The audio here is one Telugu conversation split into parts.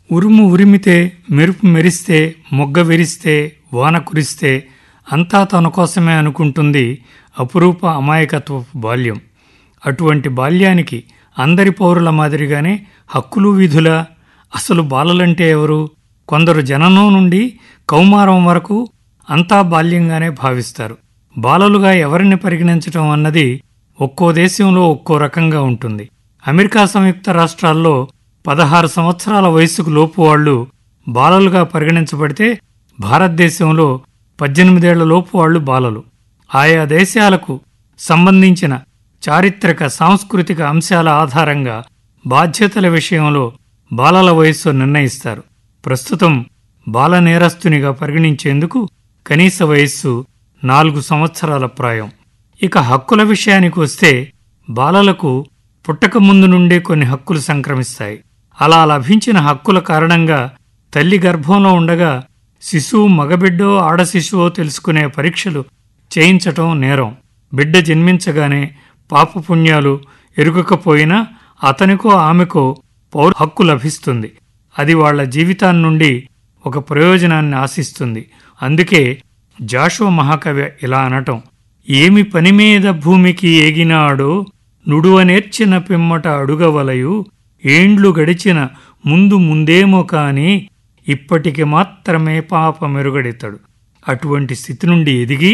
ఉరుము ఉరిమితే మెరుపు మెరిస్తే మొగ్గ విరిస్తే వాన కురిస్తే అంతా తన కోసమే అనుకుంటుంది అపురూప అమాయకత్వపు బాల్యం అటువంటి బాల్యానికి అందరి పౌరుల మాదిరిగానే హక్కులు విధులా అసలు బాలలంటే ఎవరు కొందరు జననం నుండి కౌమారం వరకు అంతా బాల్యంగానే భావిస్తారు బాలలుగా ఎవరిని పరిగణించటం అన్నది ఒక్కో దేశంలో ఒక్కో రకంగా ఉంటుంది అమెరికా సంయుక్త రాష్ట్రాల్లో పదహారు సంవత్సరాల వయసుకు లోపు వాళ్ళు బాలలుగా పరిగణించబడితే భారతదేశంలో పద్దెనిమిదేళ్ల లోపు వాళ్ళు బాలలు ఆయా దేశాలకు సంబంధించిన చారిత్రక సాంస్కృతిక అంశాల ఆధారంగా బాధ్యతల విషయంలో బాలల వయస్సు నిర్ణయిస్తారు ప్రస్తుతం బాల నేరస్తునిగా పరిగణించేందుకు కనీస వయస్సు నాలుగు సంవత్సరాల ప్రాయం ఇక హక్కుల విషయానికి వస్తే బాలలకు పుట్టక ముందు నుండే కొన్ని హక్కులు సంక్రమిస్తాయి అలా లభించిన హక్కుల కారణంగా తల్లి గర్భంలో ఉండగా శిశువు మగబిడ్డో ఆడ శిశువో తెలుసుకునే పరీక్షలు చేయించటం నేరం బిడ్డ జన్మించగానే పాపపుణ్యాలు ఎరుగకపోయినా అతనికో ఆమెకో పౌర హక్కు లభిస్తుంది అది వాళ్ల జీవితాన్ని నుండి ఒక ప్రయోజనాన్ని ఆశిస్తుంది అందుకే జాషో మహాకవి ఇలా అనటం ఏమి పని మీద భూమికి ఏగినాడో నుడువనేర్చిన పిమ్మట అడుగవలయు ఏండ్లు గడిచిన ముందు ముందేమో కాని ఇప్పటికి మాత్రమే పాప మెరుగడెతడు అటువంటి స్థితి నుండి ఎదిగి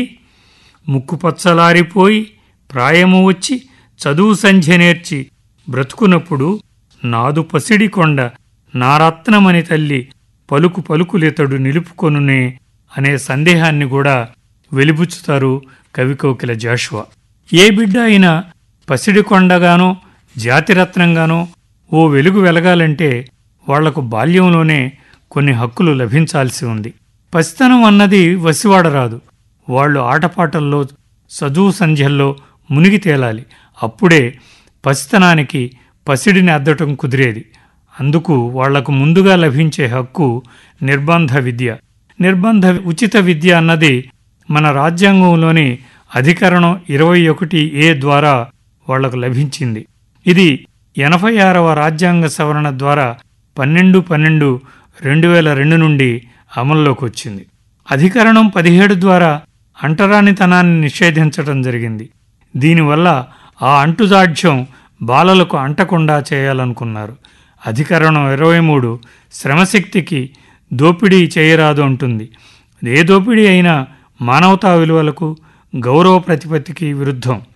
ముక్కుపచ్చలారిపోయి ప్రాయము వచ్చి చదువు సంధ్య నేర్చి బ్రతుకునప్పుడు నాదు పసిడి కొండ నారత్నమని తల్లి పలుకు పలుకులితడు నిలుపుకొనునే అనే సందేహాన్ని కూడా వెలిబుచ్చుతారు కవికోకిల జాషువా ఏ బిడ్డ అయినా పసిడి కొండగానో జాతిరత్నంగానో ఓ వెలుగు వెలగాలంటే వాళ్లకు బాల్యంలోనే కొన్ని హక్కులు లభించాల్సి ఉంది పసితనం అన్నది వసివాడరాదు వాళ్ళు ఆటపాటల్లో చదువు సంధ్యల్లో మునిగి తేలాలి అప్పుడే పసితనానికి పసిడిని అద్దటం కుదిరేది అందుకు వాళ్లకు ముందుగా లభించే హక్కు నిర్బంధ విద్య నిర్బంధ ఉచిత విద్య అన్నది మన రాజ్యాంగంలోని అధికరణం ఇరవై ఒకటి ఏ ద్వారా వాళ్లకు లభించింది ఇది ఎనభై ఆరవ రాజ్యాంగ సవరణ ద్వారా పన్నెండు పన్నెండు రెండు వేల రెండు నుండి అమల్లోకి వచ్చింది అధికరణం పదిహేడు ద్వారా అంటరానితనాన్ని నిషేధించటం జరిగింది దీనివల్ల ఆ అంటుజాడ్యం బాలలకు అంటకుండా చేయాలనుకున్నారు అధికరణం ఇరవై మూడు శ్రమశక్తికి దోపిడీ చేయరాదు అంటుంది ఏ దోపిడీ అయినా మానవతా విలువలకు గౌరవ ప్రతిపత్తికి విరుద్ధం